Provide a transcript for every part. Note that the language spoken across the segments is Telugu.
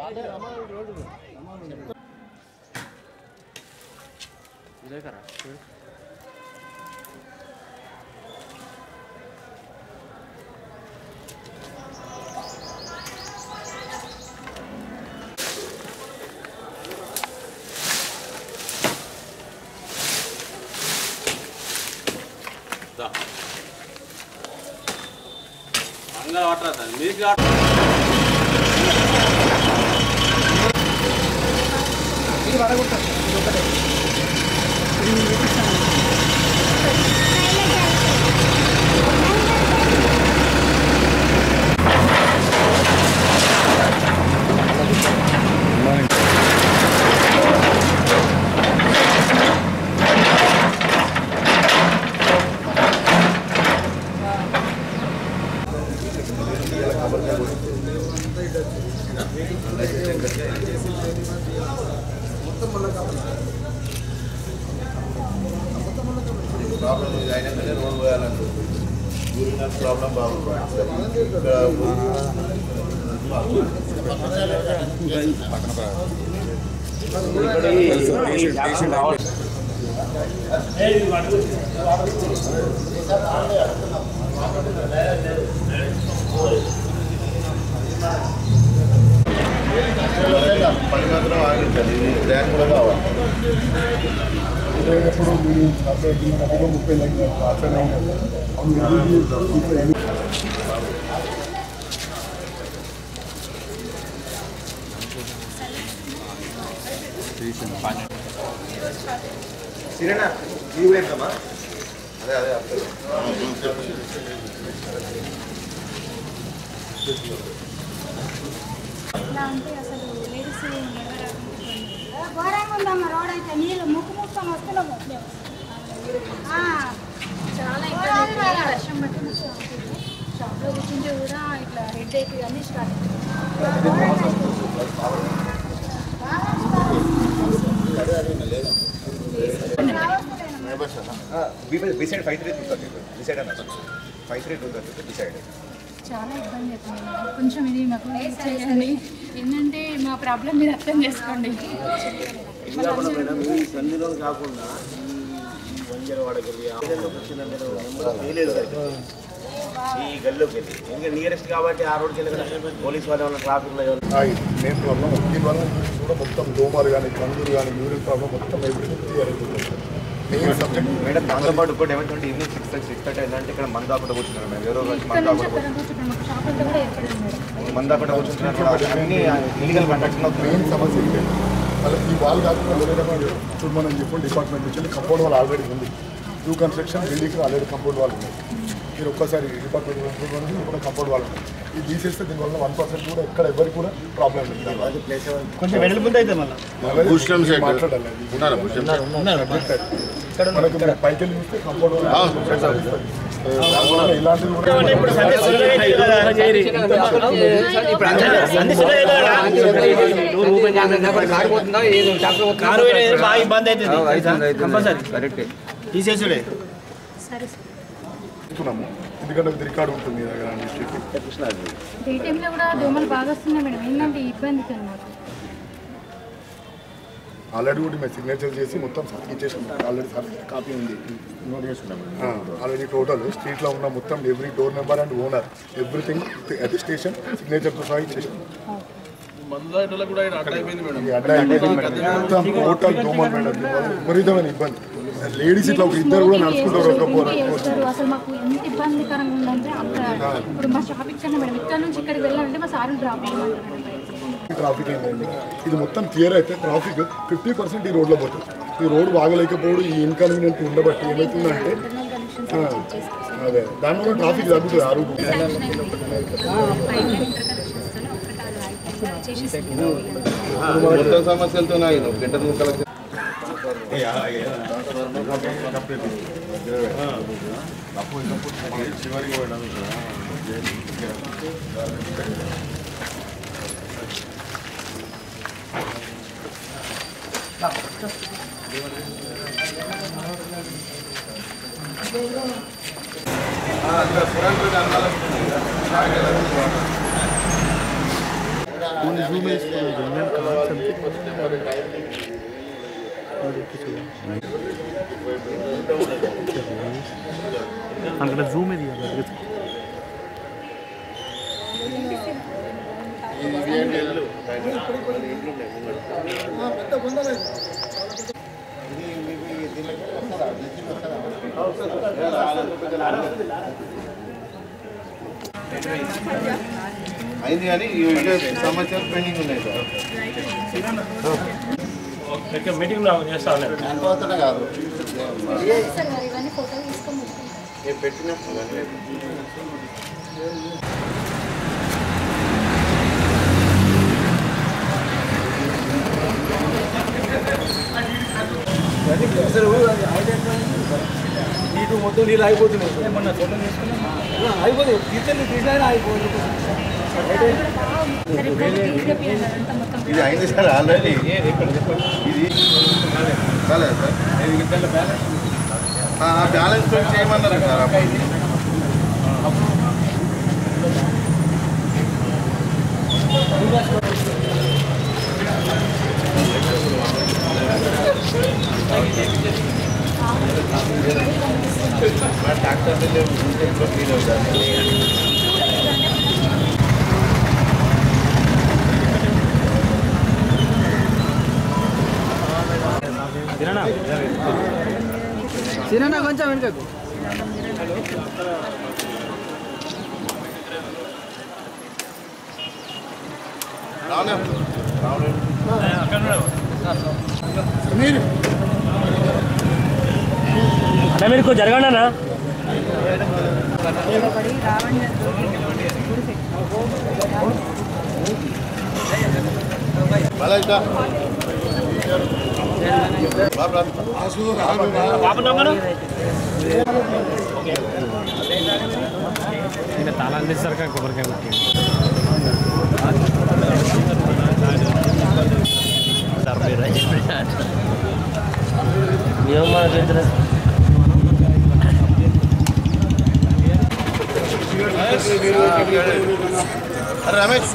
అంగా పట్టరా మీకు ప్రాబ్లం ఇది అయినాకనే రోడ్ పోయాలంటే యూరినల్ ప్రాబ్లం బాగుంది ఇక్కడ పది మాత్రం ఆగించాలి ఇది బ్యాంక్ కూడా కావాలి ఎప్పుడు మీరు అప్పుడు ముప్పై లక్షలు అట్లనే ఉంటుంది సిరేనా ఇది కూడా ఎక్కమ్మా అదే అదే అప్పుడు ఇలా అంటే అసలు లేడీస్ ఘోరంగా ఉందమ్మ రోడ్ అయితే నీళ్ళు ముక్కు ముక్కుని వస్తున్నాము ఆ, చాలా ఇబ్బంది అవుతుంది. వర్షం బట్టి ముక్కు అవుతుంది. షాప్లో కూర్చుంటే కూడా ఇట్లా హెడ్ ఏక్ అన్నీ start beside five three two thirty beside అన్న five three two thirty beside చాలా ఇబ్బంది అవుతుంది కొంచెం ఇది మాకు చేయండి ఏంటంటే మా ప్రాబ్లం మీరు అర్థం చేసుకోండి మేడం ఈ సంధిలో కాకుండా ఈ వంజరవాడకి వెళ్ళి ఆంధ్రలోకి వచ్చిన నేను నెంబర్ వేయలేదు కదా. ఈ గల్లోకి వెళ్ళి ఇంకా నియరెస్ట్ కాబట్టి ఆ రోడ్కి వెళ్ళి పోలీస్ వాళ్ళు ఏమైనా ట్రాఫిక్లో ఏమైనా మెయిన్ ప్రాబ్లం దీనివల్ల కూడా మొత్తం దోమలు కానీ కందులు కానీ యూరిన్ ప్రాబ్లం మొత్తం ఎవ్రీథింగ్ క్లియర్ అయిపోతుంది మెయిన్ సబ్జెక్ట్ మేడం దాంతో పాటు ఇంకోటి ఏమంటే evening six thirty six thirty అయిందంటే ఇక్కడ మందు ఆకుండా కూర్చున్నారు మేము ఎవరో వచ్చి ఇక్కడ మందు నుంచి ఆకుండా అక్కడ కూర్చుంటాం మాకు షాప్ అంతా కూడా ఏర్పడింది మేడం మందు ఆకుండా కూర్చుంటున్నారు అన్ని ఇల్లీగల్ కంట్రాక్షన్ అవుతుంది మెయిన్ సమస్య ఇదే అలా ఈ వాళ్ళు కాకుండా వేరే వాళ్ళు చూడమని చెప్పి డిపార్ట్మెంట్ నుంచి వెళ్ళి కంపౌండ్ వాళ్ళు ఆల్రెడీ ఉంది two construction building already compound వాళ్ళు ఉంది మీరు ఒక్కసారి డిపార్ట్మెంట్ నుంచి కూడా కంపౌండ్ వాళ్ళు ఉంది ఇది తీసేస్తే దీనివల్ల వన్ పర్సెంట్ కూడా ఎక్కడ ఎవరికి కూడా ప్రాబ్లం లేదు కొంచెం వెడల్ ముందు అయితే మళ్ళీ భూషణం మాట్లాడాలి మనకు మీరు పైకి వెళ్ళి చూస్తే కంపౌండ్ వాళ్ళు దానివల్ల ఇలాంటివి కూడా ఇప్పుడు సంధి సులువే అయితే కదా, అలా చేయరు. సంధి సులువే కదా. కారు పోయినా బాగా ఇబ్బంది అవుతుంది కంపల్సరీ తీసేసుడే సరే సార్ చెప్తున్నాము ఎందుకంటే ఇది రికార్డు ఉంటుంది మీ దగ్గర డిస్ట్రిక్ట్ డే టైంలో కూడా దోమలు బాగా వస్తున్నాయి మేడం ఏంటంటే ఇబ్బంది కదా మాకు ఆల్రెడీ కూడా మేము సిగ్నేచర్ చేసి మొత్తం ఇచ్చేసాం ఆల్రెడీ కాపీ ఉంది ఆల్రెడీ టోటల్ స్ట్రీట్లో ఉన్న మొత్తం every door number and owner everything attestation సిగ్నేచర్తో సహా ఇచ్చేసాం ఈ అడ్డా అయిపోయింది మొత్తం టోటల్ దోమలు మేడం దీనివల్ల విపరీతమైన ఇబ్బంది లేడీస్ ఇట్లా ఒక ఇద్దరు కూడా నడుచుకుంటారు ఒక పోరా చేస్తారు అసలు మాకు ఎంత ఇబ్బందికరంగా ఉందంటే అక్కడ ఇప్పుడు మా షాప్ ఇక్కడ మేడం ఇక్కడ నుంచి ఇక్కడికి వెళ్ళాలంటే మా సార్ డ్రాప్ చేయమంటారు ట్రాఫిక్ ఏంటండి ఇది మొత్తం క్లియర్ అయితే ట్రాఫిక్ ఫిఫ్టీ పర్సెంట్ ఈ రోడ్లో పోతుంది ఈ రోడ్ బాగలేకపోవడం ఈ ఇన్కన్వీనియంట్ ఉండబట్టి ఏమవుతుందంటే ఆ, అదే దానివల్ల ట్రాఫిక్ తగ్గుతుంది ఆ రూట్ మొత్తం సమస్యలతో నాకు గంట ముక్కల అక్కడ జూమ్ ఇది అయింది కానీ ఈ సంవత్సరం పెండింగ్ ఉన్నాయి సార్ మీటింగ్ చేస్తా ఉన్నాను సార్ మరి ఇవన్నీ ఫోటోలు తీసుకొని నేను పెట్టిన నీకు మొత్తం నీళ్ళు అయిపోతున్నాయి మొన్న ఫోటో తీసుకున్నా అయిపోతుంది తీర్థం తీసినా అయిపోతుంది సరే ఇప్పుడు ఈజీగా పిల్లలు అంతా మొత్తం ఇది అయింది సార్ ఆల్రెడీ ఇది కాలేదు సార్ ఆ బ్యాలెన్స్ పెట్టి చేయమన్నారు సార్ అప్పుడు సినిమా కొంచెం వెనుకకు అన్న మీరు కొంచెం జరగండి అన్న మళ్ళీ ఇట్లా. బాబు రా. పాప నంబరు తాళాలు తీస్తారు కొబ్బరికాయ కొట్టి ఏమన్నా చేద్దరా అరే రమేష్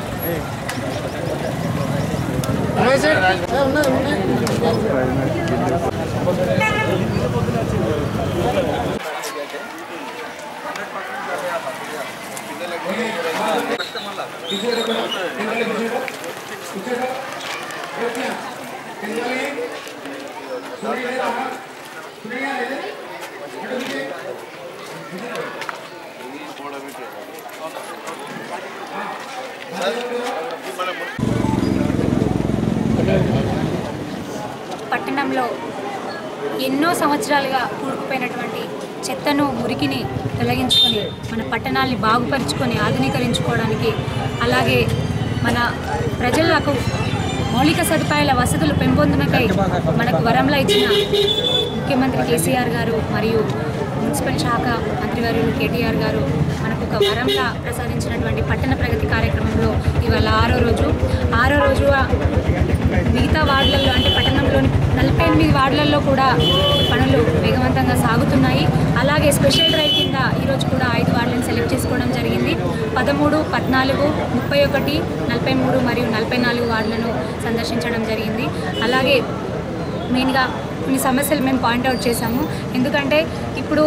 పట్టణంలో ఎన్నో సంవత్సరాలుగా కూరుకుపోయినటువంటి చెత్తను మురికిని తొలగించుకొని మన పట్టణాల్ని బాగుపరుచుకొని ఆధునీకరించుకోవడానికి అలాగే మన ప్రజలకు మౌలిక సదుపాయాల వసతులు పెంపొందనకై మనకు వరంలా ఇచ్చిన ముఖ్యమంత్రి కేసీఆర్ గారు మరియు మున్సిపల్ శాఖ మంత్రివర్యులు కేటీఆర్ గారు మనకు ఒక వరంలా ప్రసాదించినటువంటి పట్టణ ప్రగతి కార్యక్రమంలో ఇవాళ ఆరో రోజు ఆరో రోజు మిగతా వార్డులలో అంటే పట్టణంలోని నలభై ఎనిమిది వార్డులలో కూడా పనులు వేగవంతంగా సాగుతున్నాయి అలాగే స్పెషల్ డ్రైవ్ కింద ఈరోజు కూడా ఐదు వార్డులను సెలెక్ట్ చేసుకోవడం జరిగింది పదమూడు పద్నాలుగు ముప్పై ఒకటి నలభై మూడు మరియు నలభై నాలుగు వార్డులను సందర్శించడం జరిగింది అలాగే మెయిన్గా కొన్ని సమస్యలు మేము పాయింట్అవుట్ చేశాము ఎందుకంటే ఇప్పుడు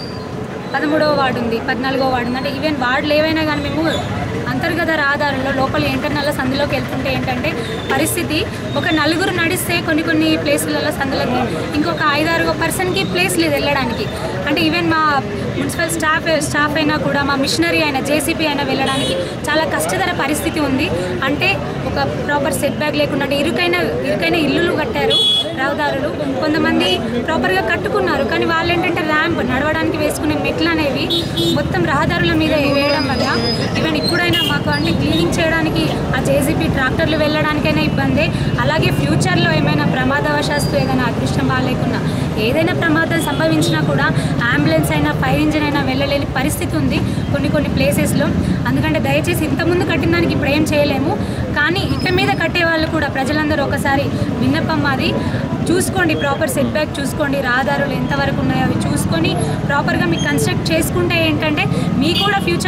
పదమూడవ వార్డు ఉంది పద్నాలుగో వార్డు ఉంది అంటే ఈవెన్ వార్డులు ఏవైనా కానీ మేము అంతర్గత రహదారుల్లో లోపల ఇంటర్నల్ సందులోకి వెళ్తుంటే ఏంటంటే పరిస్థితి ఒక నలుగురు నడిస్తే కొన్ని కొన్ని ప్లేసులలో సందులకి ఇంకొక ఐదారు పర్సన్కి ప్లేస్ లేదు వెళ్ళడానికి అంటే ఈవెన్ మా మున్సిపల్ స్టాఫ్ స్టాఫ్ అయినా కూడా మా మిషనరీ అయినా జేసీపీ అయినా వెళ్ళడానికి చాలా కష్టతర పరిస్థితి ఉంది అంటే ఒక ప్రాపర్ సెట్ బ్యాక్ లేకుండా అంటే ఇరుకైన ఇరుకైన ఇల్లులు కట్టారు రహదారులు కొంతమంది ప్రాపర్గా కట్టుకున్నారు కానీ వాళ్ళు ఏంటంటే ర్యాంప్ నడవడానికి వేసుకునే మెట్లు అనేవి మొత్తం రహదారుల మీద వేయడం వల్ల ఈవెన్ ఇప్పుడైనా మాకు అంటే క్లీనింగ్ చేయడానికి ఆ జేసీపీ ట్రాక్టర్లు వెళ్ళడానికైనా ఇబ్బంది అలాగే ఫ్యూచర్లో ఏమైనా ప్రమాదవశాస్తు ఏదైనా అదృష్టం బాగాలేకున్నా ఏదైనా ప్రమాదం సంభవించినా కూడా అంబులెన్స్ అయినా ఫైర్ ఇంజిన్ అయినా వెళ్ళలేని పరిస్థితి ఉంది కొన్ని కొన్ని ప్లేసెస్లో అందుకంటే దయచేసి ఇంతకుముందు కట్టిన దానికి ఇప్పుడు ఏం చేయలేము కానీ ఇక మీద కట్టే వాళ్ళు కూడా ప్రజలందరూ ఒకసారి విన్నపం మాది చూసుకోండి ప్రాపర్ సెట్ బ్యాక్ చూసుకోండి రహదారులు ఎంతవరకు ఉన్నాయో అవి చూసుకొని ప్రాపర్గా మీకు కన్స్ట్రక్ట్ చేసుకుంటే ఏంటంటే మీకు కూడా ఫ్యూచర్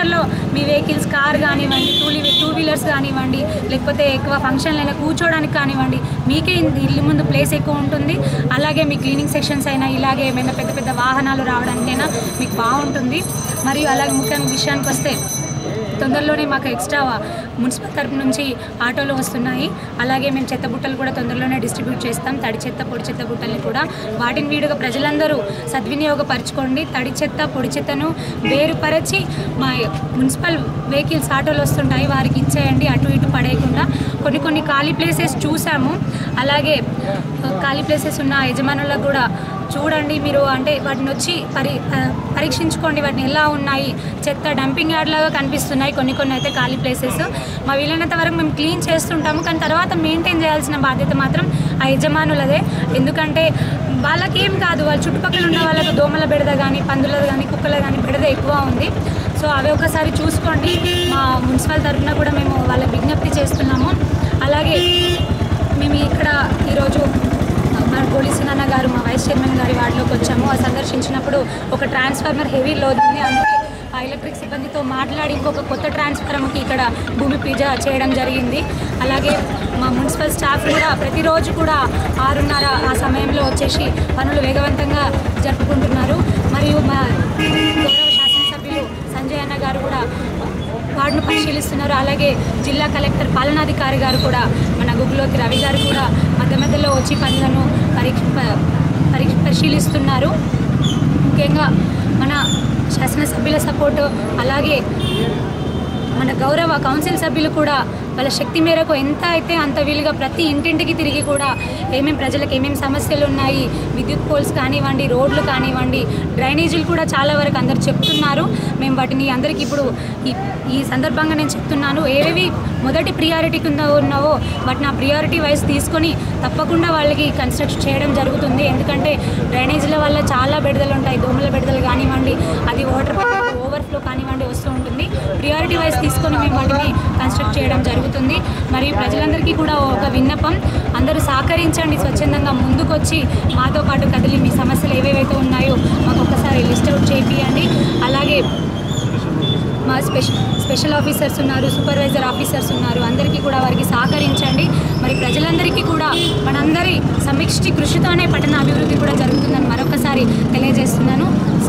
ఫ్యూచర్లో మీ వెహికల్స్ కార్ కానివ్వండి టూ టూ వీలర్స్ కానివ్వండి లేకపోతే ఎక్కువ ఫంక్షన్లు అయినా కూర్చోవడానికి కానివ్వండి మీకే ఇన్- ఇల్లు ముందు ప్లేస్ ఎక్కువ ఉంటుంది అలాగే మీ క్లీనింగ్ సెక్షన్స్ అయినా ఇలాగే ఏమైనా పెద్ద పెద్ద వాహనాలు రావడానికైనా మీకు బాగుంటుంది మరియు అలాగే ముఖ్యంగా విషయానికి వస్తే తొందరలోనే మాకు ఎక్స్ట్రా మున్సిపల్ తరపు నుంచి ఆటోలు వస్తున్నాయి అలాగే మేము చెత్త బుట్టలు కూడా తొందరలోనే డిస్ట్రిబ్యూట్ చేస్తాం తడి చెత్త పొడి చెత్త బుట్టల్ని కూడా వాటిని వీడుగా ప్రజలందరూ సద్వినియోగపరచుకోండి తడి చెత్త పొడి చెత్తను వేరుపరచి మా మున్సిపల్ వెహికల్స్ ఆటోలు వస్తుంటాయి వారికి ఇచ్చేయండి అటు ఇటు పడేయకుండా కొన్ని కొన్ని ఖాళీ ప్లేసెస్ చూసాము అలాగే ఖాళీ ప్లేసెస్ ఉన్న యజమానులకు కూడా చూడండి మీరు అంటే వాటిని వచ్చి పరి ఆ, పరీక్షించుకోండి వాటిని ఎలా ఉన్నాయి చెత్త డంపింగ్ యార్డ్ లాగా కనిపిస్తున్నాయి కొన్ని కొన్ని అయితే ఖాళీ ప్లేసెస్ మా వీలైనంత వరకు మేము క్లీన్ చేస్తుంటాము కానీ తర్వాత మెయింటైన్ చేయాల్సిన బాధ్యత మాత్రం ఆ యజమానులదే ఎందుకంటే వాళ్ళకి ఏం కాదు వాళ్ళ చుట్టుపక్కల ఉన్న వాళ్ళకు దోమల బెడద కానీ పందులది కానీ కుక్కల కానీ బెడద ఎక్కువ ఉంది సో అవి ఒకసారి చూసుకోండి మా మున్సిపల్ తరఫున కూడా మేము వాళ్ళ విజ్ఞప్తి చేస్తున్నాము అలాగే మేము ఇక్కడ ఈరోజు మన పోలీసు నాన్న గారు మా వైస్ చైర్మన్ గారి వార్డులోకి వచ్చాము ఆ సందర్శించినప్పుడు ఒక ట్రాన్స్ఫార్మర్ హెవీ లోడ్ ఉంది అందుకే ఆ ఎలక్ట్రిక్ సిబ్బందితో మాట్లాడి ఇంకొక కొత్త ట్రాన్స్ఫార్మర్కి ఇక్కడ భూమి పూజ చేయడం జరిగింది అలాగే మా మున్సిపల్ స్టాఫ్ కూడా ప్రతిరోజు కూడా ఆరున్నర ఆ సమయంలో వచ్చేసి పనులు వేగవంతంగా జరుపుకుంటున్నారు మరియు మా గౌరవ శాసనసభ్యులు సంజయ్ అన్న గారు కూడా వార్డును పరిశీలిస్తున్నారు అలాగే జిల్లా కలెక్టర్ పాలనాధికారి గారు కూడా మన గుగ్గులోకి రవి గారు కూడా మధ్య మధ్యలో వచ్చి పనులను పరీక్ష ప- పరీక్ష పరిశీలిస్తున్నారు ముఖ్యంగా మన శాసనసభ్యుల సపోర్టు అలాగే మన గౌరవ కౌన్సిల్ సభ్యులు కూడా వాళ్ళ శక్తి మేరకు ఎంత అయితే అంత వీలుగా ప్రతి ఇంటింటికి తిరిగి కూడా ఏమేమి ప్రజలకు ఏమేమి సమస్యలు ఉన్నాయి విద్యుత్ పోల్స్ కానివ్వండి రోడ్లు కానివ్వండి డ్రైనేజీలు కూడా చాలా వరకు అందరు చెప్తున్నారు మేము వాటిని అందరికీ ఇప్పుడు ఈ ఈ సందర్భంగా నేను చెప్తున్నాను ఏవేవి మొదటి ప్రియారిటీ కింద ఉన్నావో వాటిని ఆ ప్రియారిటీ వైజ్ తీసుకొని తప్పకుండా వాళ్ళకి కన్స్ట్రక్షన్ చేయడం జరుగుతుంది ఎందుకంటే డ్రైనేజీల వల్ల చాలా బెడదలు ఉంటాయి దోమల బెడదలు కానివ్వండి అది వాటర్ ఓవర్ఫ్లో కానివ్వండి వస్తూ ఉంటుంది ప్రియారిటీ వైజ్ తీసుకొని మేము వాటిని కన్స్ట్రక్ట్ చేయడం జరుగుతుంది మరియు ప్రజలందరికీ కూడా ఒక విన్నపం అందరూ సహకరించండి స్వచ్ఛందంగా ముందుకొచ్చి మాతో పాటు కదిలి మీ సమస్యలు ఏవేవైతే ఉన్నాయో మాకు ఒకసారి లిస్ట్ అవుట్ చేపియండి అలాగే మా స్పెషల్ స్పెషల్ ఆఫీసర్స్ ఉన్నారు సూపర్వైజర్ ఆఫీసర్స్ ఉన్నారు అందరికీ కూడా వారికి సహకరించండి మరి ప్రజలందరికీ కూడా మనందరి సమిష్టి కృషితోనే పట్టణ అభివృద్ధి కూడా జరుగుతుందని మరొకసారి తెలియజేస్తున్నాను